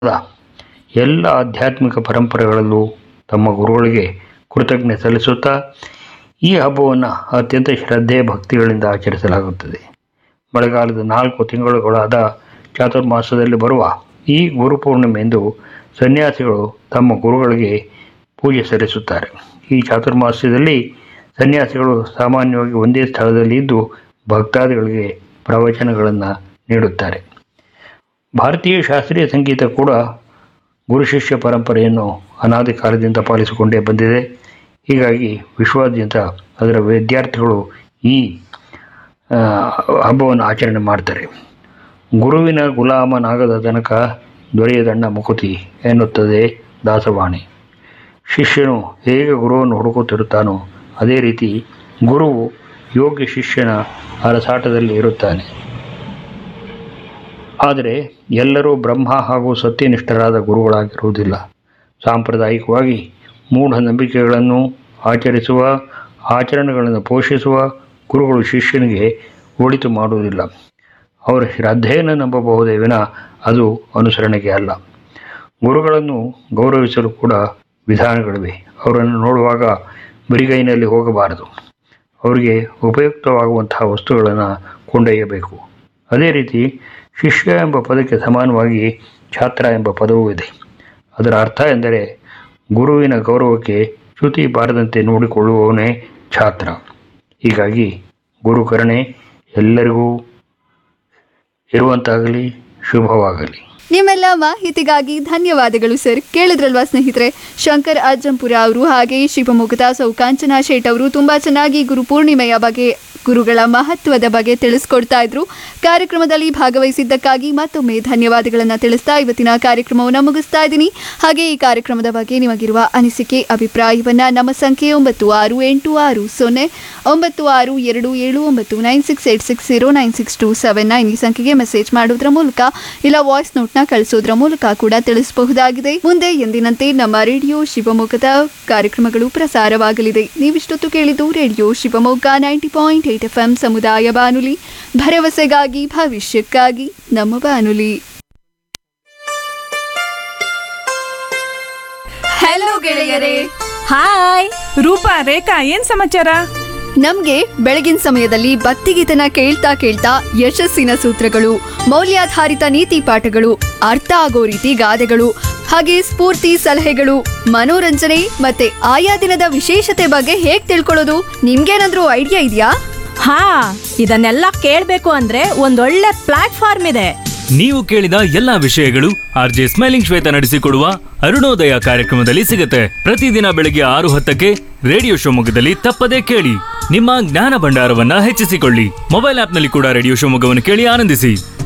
ಎಲ್ಲ ಆಧ್ಯಾತ್ಮಿಕ ಪರಂಪರೆಗಳಲ್ಲೂ ತಮ್ಮ ಗುರುಗಳಿಗೆ ಕೃತಜ್ಞತೆ ಸಲ್ಲಿಸುತ್ತಾ ಈ ಹಬ್ಬವನ್ನು ಅತ್ಯಂತ ಶ್ರದ್ಧೆ ಭಕ್ತಿಗಳಿಂದ ಆಚರಿಸಲಾಗುತ್ತದೆ ಮಳೆಗಾಲದ ನಾಲ್ಕು ತಿಂಗಳುಗಳಾದ ಚಾತುರ್ಮಾಸದಲ್ಲಿ ಬರುವ ಈ ಗುರುಪೂರ್ಣಿಮೆಯಂದು ಸನ್ಯಾಸಿಗಳು ತಮ್ಮ ಗುರುಗಳಿಗೆ ಪೂಜೆ ಸಲ್ಲಿಸುತ್ತಾರೆ ಈ ಚಾತುರ್ಮಾಸ್ಯದಲ್ಲಿ ಸನ್ಯಾಸಿಗಳು ಸಾಮಾನ್ಯವಾಗಿ ಒಂದೇ ಸ್ಥಳದಲ್ಲಿ ಇದ್ದು ಭಕ್ತಾದಿಗಳಿಗೆ ಪ್ರವಚನಗಳನ್ನು ನೀಡುತ್ತಾರೆ ಭಾರತೀಯ ಶಾಸ್ತ್ರೀಯ ಸಂಗೀತ ಕೂಡ ಗುರು ಶಿಷ್ಯ ಪರಂಪರೆಯನ್ನು ಅನಾದಿ ಕಾಲದಿಂದ ಪಾಲಿಸಿಕೊಂಡೇ ಬಂದಿದೆ ಹೀಗಾಗಿ ವಿಶ್ವಾದ್ಯಂತ ಅದರ ವಿದ್ಯಾರ್ಥಿಗಳು ಈ ಆ, ಹಬ್ಬವನ್ನು ಆಚರಣೆ ಮಾಡ್ತಾರೆ ಗುರುವಿನ ಗುಲಾಮನಾಗದ ತನಕ ದೊರೆಯದಣ್ಣ ಮುಕುತಿ ಎನ್ನುತ್ತದೆ ದಾಸವಾಣಿ ಶಿಷ್ಯನು ಹೇಗೆ ಗುರುವನ್ನು ಹುಡುಕುತ್ತಿರುತ್ತಾನೋ ಅದೇ ರೀತಿ ಗುರುವು ಯೋಗ್ಯ ಶಿಷ್ಯನ ಅರಸಾಟದಲ್ಲಿ ಇರುತ್ತಾನೆ ಆದರೆ ಎಲ್ಲರೂ ಬ್ರಹ್ಮ ಹಾಗೂ ಸತ್ಯನಿಷ್ಠರಾದ ಗುರುಗಳಾಗಿರುವುದಿಲ್ಲ ಸಾಂಪ್ರದಾಯಿಕವಾಗಿ ಮೂಢನಂಬಿಕೆಗಳನ್ನು ಆಚರಿಸುವ ಆಚರಣೆಗಳನ್ನು ಪೋಷಿಸುವ ಗುರುಗಳು ಶಿಷ್ಯನಿಗೆ ಒಳಿತು ಮಾಡುವುದಿಲ್ಲ ಅವರ ಶ್ರದ್ಧೆಯನ್ನು ನಂಬಬಹುದೇ ವಿನ ಅದು ಅನುಸರಣೆಗೆ ಅಲ್ಲ ಗುರುಗಳನ್ನು ಗೌರವಿಸಲು ಕೂಡ ವಿಧಾನಗಳಿವೆ ಅವರನ್ನು ನೋಡುವಾಗ ಬರಿಗೈನಲ್ಲಿ ಹೋಗಬಾರದು ಅವರಿಗೆ ಉಪಯುಕ್ತವಾಗುವಂತಹ ವಸ್ತುಗಳನ್ನು ಕೊಂಡೊಯ್ಯಬೇಕು ಅದೇ ರೀತಿ ಶಿಷ್ಯ ಎಂಬ ಪದಕ್ಕೆ ಸಮಾನವಾಗಿ ಛಾತ್ರ ಎಂಬ ಪದವೂ ಇದೆ ಅದರ ಅರ್ಥ ಎಂದರೆ ಗುರುವಿನ ಗೌರವಕ್ಕೆ ಚ್ಯುತಿ ಬಾರದಂತೆ ನೋಡಿಕೊಳ್ಳುವವನೇ ಛಾತ್ರ ಹೀಗಾಗಿ ಗುರುಕರುಣೆ ಎಲ್ಲರಿಗೂ ಇರುವಂತಾಗಲಿ ಶುಭವಾಗಲಿ ನಿಮ್ಮೆಲ್ಲ ಮಾಹಿತಿಗಾಗಿ ಧನ್ಯವಾದಗಳು ಸರ್ ಕೇಳಿದ್ರಲ್ವಾ ಸ್ನೇಹಿತರೆ ಶಂಕರ್ ಅಜ್ಜಂಪುರ ಅವರು ಹಾಗೆ ಶಿವಮೊಗ್ಗದ ಸೌಕಾಂಚನಾ ಶೇಟ್ ಅವರು ತುಂಬಾ ಚೆನ್ನಾಗಿ ಗುರು ಪೂರ್ಣಿಮೆಯ ಬಗ್ಗೆ ಗುರುಗಳ ಮಹತ್ವದ ಬಗ್ಗೆ ತಿಳಿಸ್ಕೊಡ್ತಾ ಇದ್ರು ಕಾರ್ಯಕ್ರಮದಲ್ಲಿ ಭಾಗವಹಿಸಿದ್ದಕ್ಕಾಗಿ ಮತ್ತೊಮ್ಮೆ ಧನ್ಯವಾದಗಳನ್ನು ತಿಳಿಸ್ತಾ ಇವತ್ತಿನ ಕಾರ್ಯಕ್ರಮವನ್ನು ಮುಗಿಸ್ತಾ ಇದ್ದೀನಿ ಹಾಗೆ ಈ ಕಾರ್ಯಕ್ರಮದ ಬಗ್ಗೆ ನಿಮಗಿರುವ ಅನಿಸಿಕೆ ಅಭಿಪ್ರಾಯವನ್ನ ನಮ್ಮ ಸಂಖ್ಯೆ ಒಂಬತ್ತು ಆರು ಎಂಟು ಆರು ಸೊನ್ನೆ ಒಂಬತ್ತು ಆರು ಎರಡು ಏಳು ಒಂಬತ್ತು nine six eight six zero nine six two seven nine ಈ ಸಂಖ್ಯೆಗೆ ಮೆಸೇಜ್ ಮಾಡೋದ್ರ ಮೂಲಕ ಇಲ್ಲ ವಾಯ್ಸ್ ನೋಟ್ನ ಕಳಿಸೋದ್ರ ಮೂಲಕ ಕೂಡ ತಿಳಿಸಬಹುದಾಗಿದೆ ಮುಂದೆ ಎಂದಿನಂತೆ ನಮ್ಮ ರೇಡಿಯೋ ಶಿವಮೊಗ್ಗದ ಕಾರ್ಯಕ್ರಮಗಳು ಪ್ರಸಾರವಾಗಲಿದೆ ನೀವಿಷ್ಟೊತ್ತು ಕೇಳಿದ್ದು radio Shivamogga ninety point eight F M ಸಮುದಾಯ ಬಾನುಲಿ ಭರವಸೆಗಾಗಿ ಭವಿಷ್ಯಕ್ಕಾಗಿ ನಮ್ಮ ಬಾನುಲಿ ಹಲೋ ಗೆಳೆಯರೇ ಹಾಯ್ ರೂಪಾ ರೇಖಾ ಏನ್ ಸಮಾಚಾರ ನಮ್ಗೆ ಬೆಳಗಿನ ಸಮಯದಲ್ಲಿ ಭಕ್ತಿಗೀತನ ಕೇಳ್ತಾ ಕೇಳ್ತಾ ಯಶಸ್ಸಿನ ಸೂತ್ರಗಳು ಮೌಲ್ಯಾಧಾರಿತ ನೀತಿ ಪಾಠಗಳು ಅರ್ಥ ಆಗೋ ರೀತಿ ಗಾದೆಗಳು ಹಾಗೆ ಸ್ಫೂರ್ತಿ ಸಲಹೆಗಳು ಮನೋರಂಜನೆ ಮತ್ತೆ ಆಯಾ ದಿನದ ವಿಶೇಷತೆ ಬಗ್ಗೆ ಹೇಗ್ ತಿಳ್ಕೊಳ್ಳೋದು ನಿಮ್ಗೇನಾದ್ರೂ ಐಡಿಯಾ ಇದೆಯಾ ಹಾ ಇದನ್ನೆಲ್ಲ ಕೇಳ್ಬೇಕು ಅಂದ್ರೆ ಒಂದೊಳ್ಳೆ ಪ್ಲಾಟ್ಫಾರ್ಮ್ ಇದೆ ನೀವು ಕೇಳಿದ ಎಲ್ಲಾ ವಿಷಯಗಳು ಆರ್ ಜೆ ಸ್ಮೈಲಿಂಗ್ ಶ್ವೇತ ನಡೆಸಿಕೊಡುವ ಅರುಣೋದಯ ಕಾರ್ಯಕ್ರಮದಲ್ಲಿ ಸಿಗುತ್ತೆ ಪ್ರತಿದಿನ ಬೆಳಿಗ್ಗೆ ಆರು ಹತ್ತಕ್ಕೆ ರೇಡಿಯೋ ಶಿವಮೊಗ್ಗದಲ್ಲಿ ತಪ್ಪದೇ ಕೇಳಿ ನಿಮ್ಮ ಜ್ಞಾನ ಭಂಡಾರವನ್ನ ಹೆಚ್ಚಿಸಿಕೊಳ್ಳಿ ಮೊಬೈಲ್ ಆಪ್ನಲ್ಲಿ ಕೂಡ ರೇಡಿಯೋ ಶಿವಮೊಗ್ಗವನ್ನು ಕೇಳಿ ಆನಂದಿಸಿ